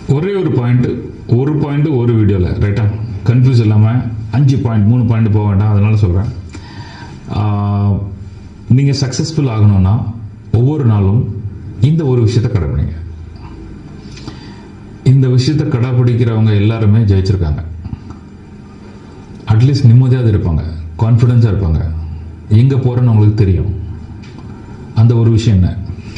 ஒரே ஒரு பாயிண்ட் ஒரு பாயிண்ட் ஒரு வீடியோவில் ரைட்டா கன்ஃபியூஸ் இல்லாமல் அஞ்சு பாயிண்ட் மூணு பாயிண்ட் போக வேண்டாம் அதனால சொல்கிறேன் நீங்கள் சக்ஸஸ்ஃபுல் ஆகணும்னா ஒவ்வொரு நாளும் இந்த ஒரு விஷயத்தை கடைப்பிடிங்க இந்த விஷயத்தை கடைப்பிடிக்கிறவங்க எல்லாருமே ஜெயிச்சிருக்காங்க அட்லீஸ்ட் நிம்மதியாக இருப்பாங்க கான்ஃபிடென்ஸாக இருப்பாங்க எங்கே போகிறேன்னு அவங்களுக்கு தெரியும் அந்த ஒரு விஷயம் என்ன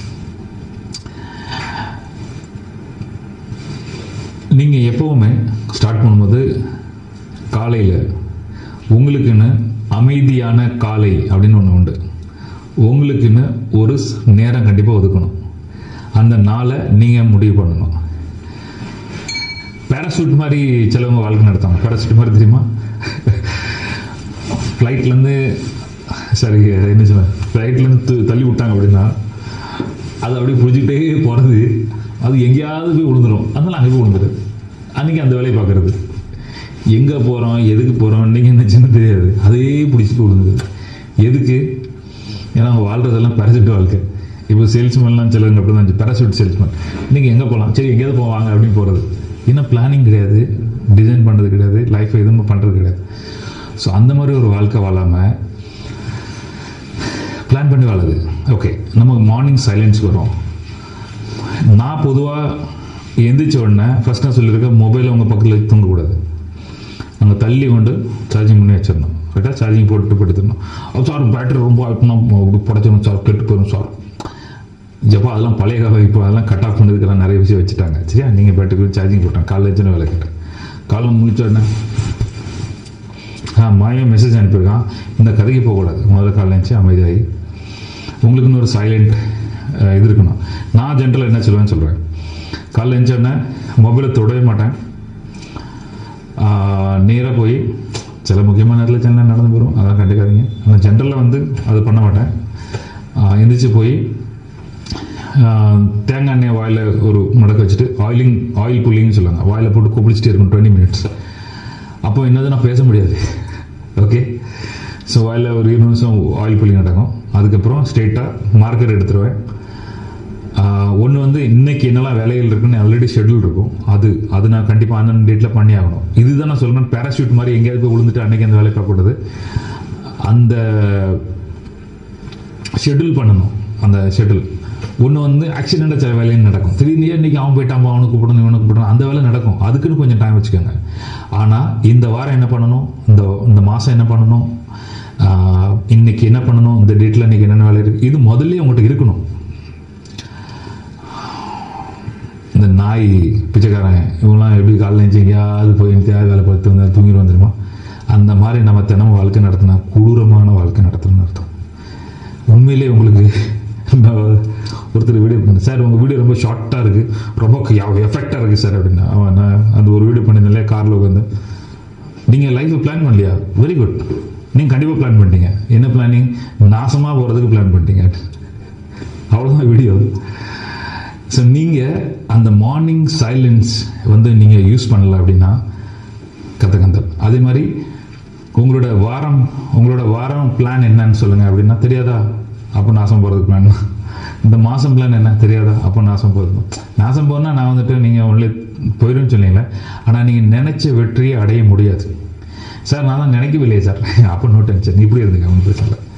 நீங்கள் எப்போவுமே ஸ்டார்ட் பண்ணும்போது காலையில் உங்களுக்குன்னு அமைதியான காலை அப்படின்னு ஒன்று உண்டு உங்களுக்குன்னு ஒரு ஸ்- நேரம் கண்டிப்பாக ஒதுக்கணும் அந்த நாளை நீங்கள் முடிவு பண்ணணும் பேராசூட் மாதிரி சிலவங்க வாழ்க்கை நடத்தாங்க பேராசூட் மாதிரி தெரியுமா ஃப்ளைட்லேருந்து சரி என்ன சொல்ல ஃப்ளைட்லேருந்து தள்ளி விட்டாங்க அப்படின்னா அது அப்படியே பிடிச்சிக்கிட்டே போகிறது அது எங்கேயாவது போய் விழுந்துடும் அதனால அங்கே போய் விழுந்துரு அன்றைக்கி அந்த வேலையை பார்க்குறது எங்கே போகிறோம் எதுக்கு போகிறோம் நீங்கள் என்ன சின்ன தெரியாது அதே பிடிச்சிட்டு விழுந்துது எதுக்கு ஏன்னா அவங்க வாழ்கிறதெல்லாம் பேராசூட் வாழ்க்கை இப்போ சேல்ஸ்மேன்லாம் சிலருங்க அப்படி தான் பேராசூட் சேல்ஸ்மேன் நீங்கள் எங்கே போகலாம் சரி எங்கேயாவது போவாங்க அப்படின்னு போகிறது ஏன்னா பிளானிங் கிடையாது டிசைன் பண்ணுறது கிடையாது லைஃப்பை எதுவுமே பண்ணுறது கிடையாது ஸோ அந்த மாதிரி ஒரு வாழ்க்கை வாழாமல் பிளான் பண்ணி வாழுது ஓகே நம்ம மார்னிங் சைலன்ஸ்க்கு வரும் நான் பொதுவாக எந்திரிச்ச உடனே ஃபஸ்ட் நான் சொல்லியிருக்கேன் மொபைலை உங்கள் பக்கத்தில் தூங்கக்கூடாது அங்கே தள்ளி கொண்டு சார்ஜிங் பண்ணி வச்சிடணும் கரெக்டாக சார்ஜிங் போட்டு படுத்துடணும் அது சார் பேட்டரி ரொம்ப ஆகணும் அப்படி புடச்சிடணும் சார் கெட்டு போயிடும் சார் ஜப்பா அதெல்லாம் பழைய காலம் இப்போ அதெல்லாம் கட் ஆஃப் பண்ணதுக்கெல்லாம் நிறைய விஷயம் வச்சுட்டாங்க சரியா நீங்கள் பேட்டரி சார்ஜிங் போட்டேன் காலைல வச்சுன்னு வேலை கேட்டேன் காலைல முடிச்ச உடனே ஆ மாயம் மெசேஜ் அனுப்பியிருக்கான் இந்த கதைக்கு போகக்கூடாது முதல்ல காலைல இருந்துச்சு அமைதியாகி உங்களுக்குன்னு ஒரு சைலண்ட் இது இருக்கணும் நான் ஜென்ரலாக என்ன சொல்லுவேன்னு சொல்கிறேன் காலைல எழுந்தோடனே மொபைலை தொடவே மாட்டேன் நேராக போய் சில முக்கியமான நேரத்தில் சின்ன நடந்து போயிடும் அதெல்லாம் கண்டுக்காதீங்க ஆனால் ஜென்ரலாக வந்து அது பண்ண மாட்டேன் ஆ, எந்திரிச்சு போய் ஆ, தேங்காய் எண்ணெய் வாயில் ஒரு மடக்க வச்சுட்டு ஆயிலிங் ஆயில் புல்லிங்னு சொல்லுவாங்க வாயில் போட்டு கொப்பளிச்சிட்டே இருக்கும் டுவெண்ட்டி மினிட்ஸ் அப்போ என்னது நான் பேச முடியாது ஓகே ஸோ வாயில் ஒரு இருபது நிமிஷம் ஆயில் புல்லிங் நடக்கும் அதுக்கப்புறம் ஸ்ட்ரெயிட்டாக மார்க்கர் எடுத்துருவேன் ஒன்று வந்து இன்னைக்கு என்னெல்லாம் வேலைகள் இருக்குன்னு ஆல்ரெடி ஷெட்யூல் இருக்கும் அது அது நான் கண்டிப்பாக அந்தந்த டேட்டில் பண்ணி ஆகணும் இதுதான் நான் சொல்கிறேன் பேராஷூட் மாதிரி எங்கேயாவது போய் விழுந்துட்டு அன்னைக்கு அந்த வேலையை பார்க்கக்கூடாது அந்த ஷெட்யூல் பண்ணணும் அந்த ஷெட்யூல் ஒன்று வந்து ஆக்சிடெண்ட்டாக சில வேலையும் நடக்கும் திடீர்னு இன்னைக்கு அவன் போயிட்டான் அவனுக்கு கூப்பிடணும் இவனுக்கு கூப்பிடணும் அந்த வேலை நடக்கும் அதுக்குன்னு கொஞ்சம் டைம் வச்சுக்கோங்க ஆனால் இந்த வாரம் என்ன பண்ணணும் இந்த இந்த மாதம் என்ன பண்ணணும் ஆஹ் இன்னைக்கு என்ன பண்ணணும் இந்த டேட்டில் இன்னைக்கு என்னென்ன வேலை இருக்குது இது முதல்ல உங்கள்கிட்ட இருக்கணும் இந்த நாய் பிச்சைக்காரன் இவங்களாம் எப்படி காலைல எழுந்து எங்கேயாவது போய் தேவை வேலை பார்த்து வந்து தூங்கிட்டு வந்துருமா அந்த மாதிரி நம்ம தினமும் வாழ்க்கை நடத்தினா கொடூரமான வாழ்க்கை நடத்தணும்னு அர்த்தம் உண்மையிலே உங்களுக்கு நான் ஒருத்தர் வீடியோ பண்ணேன் சார் உங்கள் வீடியோ ரொம்ப ஷார்ட்டாக இருக்குது ரொம்ப எஃபெக்டாக இருக்குது சார் அப்படின்னா அவன் நான் அந்த ஒரு வீடியோ பண்ணியிருந்தேன் காரில் உட்காந்து நீங்கள் லைஃப்பை பிளான் பண்ணலையா வெரி குட் நீங்கள் கண்டிப்பாக பிளான் பண்ணிட்டீங்க என்ன பிளானிங் நாசமாக போகிறதுக்கு பிளான் பண்ணிட்டீங்க அவ்வளோதான் வீடியோ ஸோ நீங்கள் அந்த மார்னிங் சைலன்ஸ் வந்து நீங்கள் யூஸ் பண்ணல அப்படின்னா கத்தகந்தல் அதே மாதிரி உங்களோட வாரம் உங்களோட வாரம் பிளான் என்னன்னு சொல்லுங்கள் அப்படின்னா தெரியாதா அப்போ நாசம் போகிறதுக்கு பிளான் இந்த மாதம் பிளான் என்ன தெரியாதா அப்போ நாசம் போகிறது நாசம் போனால் நான் வந்துட்டு நீங்கள் ஒன்லி போயிடும்னு சொன்னீங்களே ஆனால் நீங்கள் நினச்ச வெற்றியை அடைய முடியாது சார் நான் தான் நினைக்கவில்லையே சார் அப்போ நோட் டென்ஷன் இப்படி இருந்துங்க ஒன்றும் பிரச்சனை இல்லை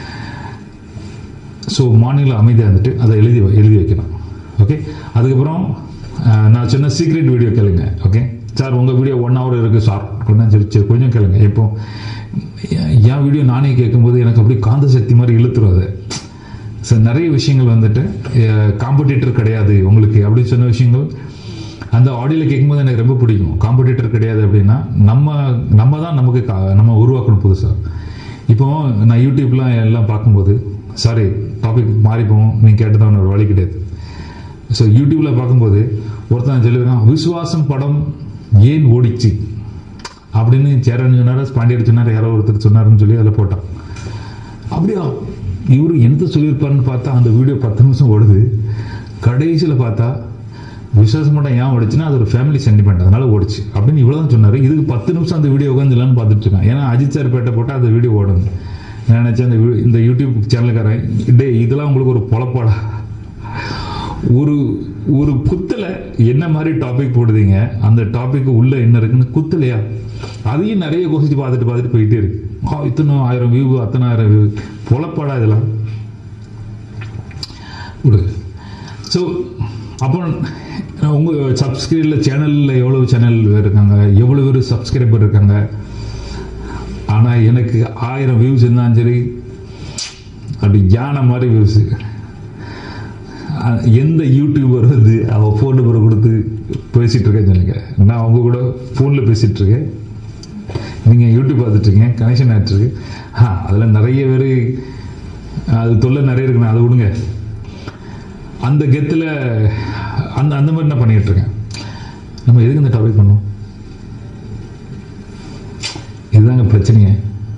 ஸோ மார்னிங்கில் அமைதியாக இருந்துட்டு அதை எழுதி வை- எழுதி வைக்கணும் ஓகே அதுக்கப்புறம் அஹ், நான் சொன்ன சீக்ரெட் வீடியோ கேளுங்க ஓகே சார் உங்கள் வீடியோ ஒன் ஹவர் இருக்குது சார் கொஞ்சம் சரி சரி கொஞ்சம் கேளுங்க இப்போ எ- என் வீடியோ நானே கேட்கும்போது எனக்கு அப்படியே காந்த சக்தி மாதிரி இழுத்துரும் அது ஸோ நிறைய விஷயங்கள் வந்துட்டு காம்படிட்டர் கிடையாது உங்களுக்கு அப்படின்னு சொன்ன விஷயங்கள் அந்த ஆடியோவில் கேட்கும்போது எனக்கு ரொம்ப பிடிக்கும் காம்படிட்டர் கிடையாது அப்படின்னா நம்ம நம்ம தான் நமக்கு கா- நம்ம உருவாக்கணும் புதுசாக இப்போ நான் யூடியூப்லாம் எல்லாம் பார்க்கும்போது சாரி டாபிக் மாறி போவோம் நீ கேட்டதான் ஒரு வழி கிடையாது ஸோ யூடியூப்ல பார்க்கும்போது ஒருத்தன் சொல்லியிருக்கான் விசுவாசம் படம் ஏன் ஓடிச்சு அப்படின்னு சேரன் சொன்னார் பாண்டியர் சொன்னார் யாரோ ஒருத்தர் சொன்னாருன்னு சொல்லி அதில் போட்டான் அப்படியா இவரு என்னத்தை சொல்லியிருப்பாருன்னு பார்த்தா அந்த வீடியோ பத்து நிமிஷம் ஓடுது கடைசியில் பார்த்தா விசுவாசம் படம் ஏன் ஓடிச்சுன்னா அது ஒரு ஃபேமிலி சென்டிமெண்ட் அதனால ஓடிச்சு அப்படின்னு இவ்வளோ தான் சொன்னார் இதுக்கு பத்து நிமிஷம் அந்த வீடியோ உட்காந்துலான்னு பார்த்துட்டு இருக்கான் ஏன்னா அஜித் சார் பேட்டை போட்டால் அந்த வீடியோ ஓடும் நான் நினச்சேன் அந்த வி- இந்த யூடியூப் சேனலுக்காரன் டே இதெல்லாம் உங்களுக்கு ஒரு பொழப்பாடா ஒரு ஒரு குத்துல என்ன மாதிரி டாபிக் போடுதீங்க அந்த டாபிக் உள்ள என்ன இருக்குன்னு குத்தலையா அதையும் நிறைய கோசிச்சு பார்த்துட்டு பார்த்துட்டு போயிட்டே இருக்கு ஆ, இத்தனை ஆயிரம் வியூ அத்தனை ஆயிரம் வியூ பொழப்பாடா இதெல்லாம் விடு ஸோ அப்போ உங்கள் சப்ஸ்கிரைபில் சேனலில் எவ்வளோ சேனல் இருக்காங்க எவ்வளோ பேர் சப்ஸ்கிரைபர் இருக்காங்க ஆனால் எனக்கு ஆயிரம் வியூஸ் இருந்தாலும் சரி அப்படி யானை மாதிரி வியூஸு எந்த யூடியூபர் வந்து அவள் ஃபோன் நம்பரை கொடுத்து பேசிகிட்டு இருக்கேன்னு சொல்லுங்க நான் அவங்க கூட ஃபோனில் பேசிகிட்டு இருக்கேன் நீங்கள் யூடியூப் பார்த்துட்ருக்கீங்க கனெக்ஷன் ஆகிட்டுருக்கு ஆ அதில் நிறைய பேர் அது தொல்லை நிறைய இருக்குண்ணா அதை விடுங்க அந்த கெத்தில் அந்த அந்த மாதிரி நான் பண்ணிகிட்டு இருக்கேன் நம்ம எதுக்கு இந்த டாபிக் பண்ணோம் இதுதாங்க பிரச்சனையே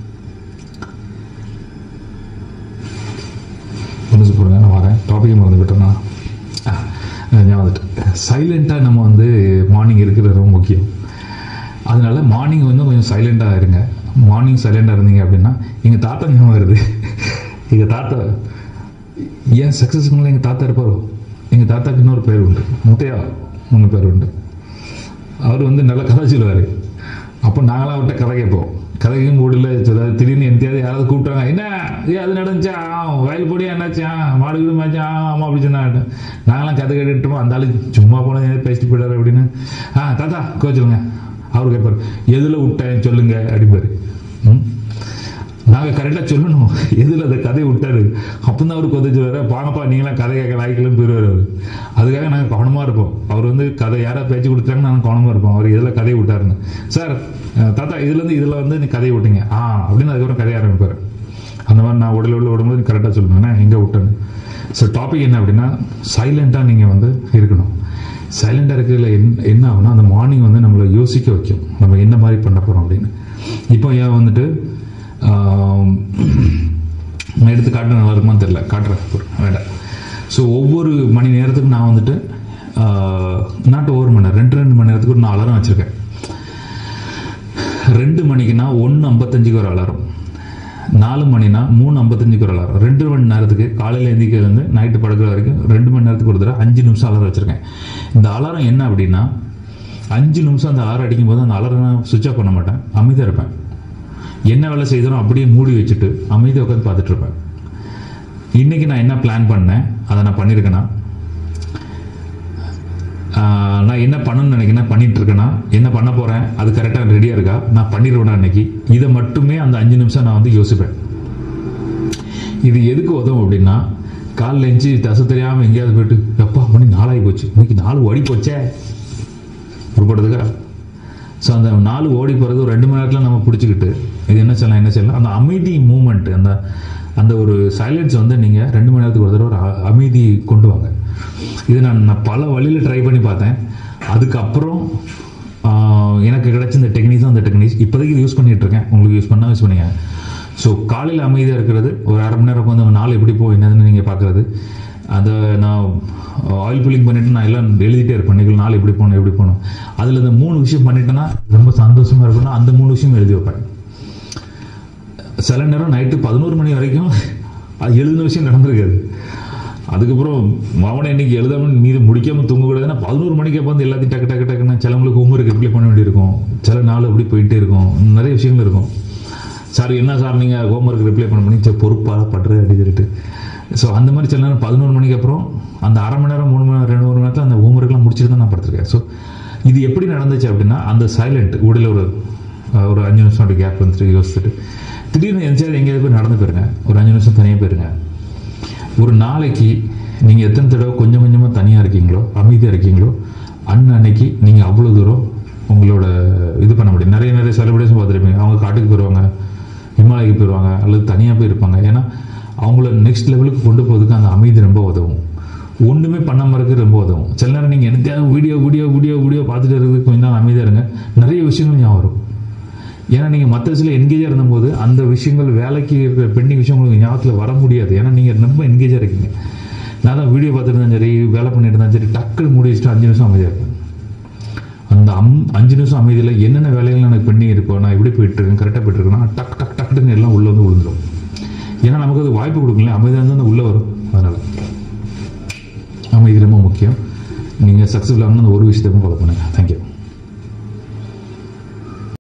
புரிஞ்சு போடுங்க நான் வரேன் டாபிக் மறந்து விட்டேன்னா ஞாபகம் வந்துட்டு சைலண்ட்டாக நம்ம வந்து மார்னிங் இருக்கிறது ரொம்ப முக்கியம் அதனால மார்னிங் வந்து கொஞ்சம் சைலண்ட்டாக இருங்க மார்னிங் சைலண்டாக இருந்தீங்க அப்படின்னா எங்கள் தாத்தா ஞாபகம் வருது எங்கள் தாத்தா ஏன் சக்ஸஸ்ஃபுல்லாக எங்கள் தாத்தா இருப்பாரோ எங்கள் தாத்தாக்கு இன்னொரு பேர் உண்டு முத்தையா ஒன்று பேர் உண்டு அவர் வந்து நல்லா கதை சொல்லுவார் அப்போ நாங்களாம் அவர்கிட்ட கதை கேட்போம் கதைக்கும் கூடல ஏதாவது திடீர்னு எந்தையாவது யாராவது கூப்பிட்டாங்க என்ன ஏ அது நடந்துச்சா ஆ, வயல் போடியா என்னாச்சா மாடு வீடு மாச்சா ஆமாம் அப்படி சொன்னாங்க நாங்களாம் கதை கேட்டுட்டோம் அந்த ஆளு சும்மா போனது ஏதாவது பேசிட்டு போயிடாரு அப்படின்னு ஆ தாத்தா கோச்சுருங்க அவர் கேட்பார் எதில் விட்டேன் சொல்லுங்க அப்படிப்பாரு ம் நாங்கள் கரெக்டாக சொல்லணும் எதில் அந்த கதையை விட்டாரு அப்போ தான் அவர் கொதிச்சு வர பாங்கப்பா நீங்களாம் கதை கேட்க லாய்க்கலன்னு போயிடுவார் அவர் அதுக்காக நாங்கள் கவனமாக இருப்போம் அவர் வந்து கதை யாராவது பேச்சு கொடுத்தாங்கன்னா நாங்கள் கவனமாக இருப்போம் அவர் எதில் கதையை விட்டாருன்னு சார் அஹ், தாத்தா இதுலேருந்து இதில் வந்து நீ கதையை விட்டீங்க ஆ அப்படின்னு அதுக்கப்புறம் கதையை ஆரம்பிப்பார் அந்த மாதிரி நான் உடல் உள்ள விடும்போது நீ கரெக்டாக சொல்லணும்னா எங்கே விட்டேன்னு ஸோ டாபிக் என்ன அப்படின்னா சைலண்ட்டாக நீங்கள் வந்து இருக்கணும் சைலண்டாக இருக்கிறதுல என்ன என்ன ஆகும்னா அந்த மார்னிங் வந்து நம்மளை யோசிக்க வைக்கும் நம்ம என்ன மாதிரி பண்ண போகிறோம் அப்படின்னு இப்போ ஏன் வந்துட்டு ஆம், நான் எடுத்து காட்டினா நல்லா இருக்குமான்னு தெரியல காட்டுறேன் பொறு- வேண்டாம் ஸோ ஒவ்வொரு மணி நேரத்துக்கு நான் வந்துட்டு நாட்டு ஒவ்வொரு மணி நேரம் ரெண்டு ரெண்டு மணி நேரத்துக்கு ஒரு நான் அலாரம் வச்சுருக்கேன் ரெண்டு மணிக்குனா ஒன்று ஐம்பத்தஞ்சுக்கு ஒரு அலாரம் நாலு மணினா மூணு ஐம்பத்தஞ்சுக்கு ஒரு அலாரம் ரெண்டு மணி நேரத்துக்கு காலையில் எந்திக்கிறதுலேருந்து நைட்டு படுக்கிற வரைக்கும் ரெண்டு மணி நேரத்துக்கு ஒரு தடவை அஞ்சு நிமிஷம் அலாரம் வச்சுருக்கேன் இந்த அலாரம் என்ன அப்படின்னா அஞ்சு நிமிஷம் அந்த அலாரம் அடிக்கும்போது அந்த அலாரம் நான் சுவிட்ச் ஆஃப் பண்ண மாட்டேன் அமைதியாக இருப்பேன் என்ன வேலை செய்தனோ அப்படியே மூடி வச்சுட்டு அமைதியாக உட்காந்து பார்த்துட்டு இருப்பேன் இன்னைக்கு நான் என்ன பிளான் பண்ணேன் அதை நான் பண்ணியிருக்கேனா ஆஹ் நான் என்ன பண்ணணும்னு நினைக்கிறேன் பண்ணிட்டு இருக்கேனா என்ன பண்ண போறேன் அது கரெக்டாக ரெடியாக இருக்கா நான் பண்ணிடுவேனா இன்னைக்கு இதை மட்டுமே அந்த அஞ்சு நிமிஷம் நான் வந்து யோசிப்பேன் இது எதுக்கு உதவும் அப்படின்னா காலைல எஞ்சி தசை தெரியாமல் எங்கேயாவது போயிட்டு எப்பா மணி நாளாகி போச்சு இன்னைக்கு நாலு ஓடி போச்சே உருப்படுதுக்கா ஸோ அந்த நாலு ஓடி போகிறது ஒரு ரெண்டு மணி நேரத்தில் நம்ம பிடிச்சிக்கிட்டு இது என்ன செய்யலாம் என்ன செய்யலாம் அந்த அமைதி மூமெண்ட் அந்த அந்த ஒரு சைலன்ஸ் வந்து நீங்கள் ரெண்டு மணி நேரத்துக்கு ஒரு தடவை ஒரு அ- அமைதி கொண்டு வாங்க இது நான் நான் பல வழியில் ட்ரை பண்ணி பார்த்தேன் அதுக்கப்புறம் ஆஹ், எனக்கு கிடைச்ச இந்த டெக்னிக்ஸ் அந்த டெக்னிக்ஸ் இப்போதைக்கு இது யூஸ் பண்ணிட்டு இருக்கேன் உங்களுக்கு யூஸ் பண்ணால் யூஸ் பண்ணிங்க ஸோ காலையில் அமைதியாக இருக்கிறது ஒரு அரை மணி நேரம் வந்து நாள் எப்படி போகும் என்னதுன்னு நீங்கள் பார்க்குறது அதை நான் ஆயில் புல்லிங் பண்ணிட்டு நான் எல்லாம் எழுதிட்டே இருப்பேன் இன்னைக்கு நாள் எப்படி போகணும் எப்படி போகணும் அதில் இந்த மூணு விஷயம் பண்ணிட்டேன்னா ரொம்ப சந்தோஷமா இருக்கும்னா அந்த மூணு விஷயம் எழுதி வைப்பேன் சில நேரம் நைட்டு பதினோரு மணி வரைக்கும் அது எழுதின விஷயம் நடந்திருக்காது அதுக்கப்புறம் மாவனை இன்னைக்கு எழுதாம மீது முடிக்காம தூங்கக்கூடாதுன்னா பதினோரு மணிக்கு அப்போ வந்து எல்லாத்தையும் டக்கு டக்கு டக்குன்னு சிலவங்களுக்கு ஹோம்ஒர்க் ரிப்ளை பண்ண வேண்டியிருக்கும் சில நாள் அப்படி போயிட்டே இருக்கும் நிறைய விஷயங்கள் இருக்கும் சார் என்ன சார் நீங்கள் ஹோம்ஒர்க் ரிப்ளை பண்ண பண்ணி சரி பொறுப்பாக பண்ணுறது அப்படின்னு சொல்லிட்டு ஸோ அந்த மாதிரி சில நேரம் பதினோரு மணிக்கு அப்புறம் அந்த அரை மணி நேரம் மூணு மணி நேரம் ரெண்டு மணி நேரத்தில் அந்த ஹோம்ஒர்க்லாம் முடிச்சுட்டு தான் நான் படுத்திருக்கேன் ஸோ இது எப்படி நடந்துச்சு அப்படின்னா அந்த சைலண்ட் உடல ஒரு அஹ், ஒரு அஞ்சு நிமிஷம் அப்படி கேப் வந்துட்டு யோசிச்சுட்டு திடீர்னு எங்கேயாவது எங்கேயாவது போய் நடந்து போயிருங்க ஒரு அஞ்சு நிமிஷம் தனியாக போயிருங்க ஒரு நாளைக்கு நீங்கள் எத்தனை தடவை கொஞ்சம் கொஞ்சமாக தனியாக இருக்கீங்களோ அமைதியாக இருக்கீங்களோ அன்ன அன்னைக்கு நீங்கள் அவ்வளோ தூரம் உங்களோட இது பண்ண முடியும் நிறைய நிறைய செலிபிரேஷன் பார்த்துருப்பீங்க அவங்க காட்டுக்கு போயிடுவாங்க ஹிமாலயக்கு போயிடுவாங்க அல்லது தனியாக போயிருப்பாங்க ஏன்னா அவங்கள நெக்ஸ்ட் லெவலுக்கு கொண்டு போகிறதுக்கு அந்த அமைதி ரொம்ப உதவும் ஒன்றுமே பண்ணாமல் இருக்க ரொம்ப உதவும் சில நேரம் நீங்கள் என்னத்தையாவது வீடியோ வீடியோ வீடியோ வீடியோ பார்த்துட்டு இருக்கிறதுக்கு கொஞ்சம் நாள் அமைதியாக இருங்க நிறைய விஷயங்கள் ஞாபகம் வரும் ஏன்னா நீங்கள் மற்ற விஷயத்தில் என்கேஜாக இருந்தபோது அந்த விஷயங்கள் வேலைக்கு இருக்கிற பெண்டிங் விஷயம் உங்களுக்கு ஞாபகத்தில் வர முடியாது ஏன்னா நீங்கள் ரொம்ப என்கேஜாக இருக்கீங்க நான் தான் வீடியோ பார்த்துட்டு இருந்தாலும் சரி வேலை பண்ணிட்டு இருந்தாலும் சரி டக்குன்னு மூடி வச்சுட்டு அஞ்சு நிமிஷம் அமைதியாக இருப்பேன் அந்த அம் அஞ்சு நிமிஷம் அமைதியில் என்னென்ன வேலைகள் எனக்கு பெண்டிங் இருக்கோ நான் எப்படி போயிட்டு இருக்கேன் கரெக்டாக போயிட்டு இருக்கேன்னா டக் டக் டக்குன்னு எல்லாம் உள்ளே வந்து விழுந்துடும் ஏன்னா நமக்கு அது வாய்ப்பு கொடுக்கல அமைதியாக இருந்தால் அந்த உள்ளே வரும் அதனால் அமைதி ரொம்ப முக்கியம் நீங்கள் சக்ஸஸ்ஃபுல் ஆகணும் அந்த ஒரு விஷயத்தையும் ஃபாலோ பண்ணுங்கள் தேங்க்யூ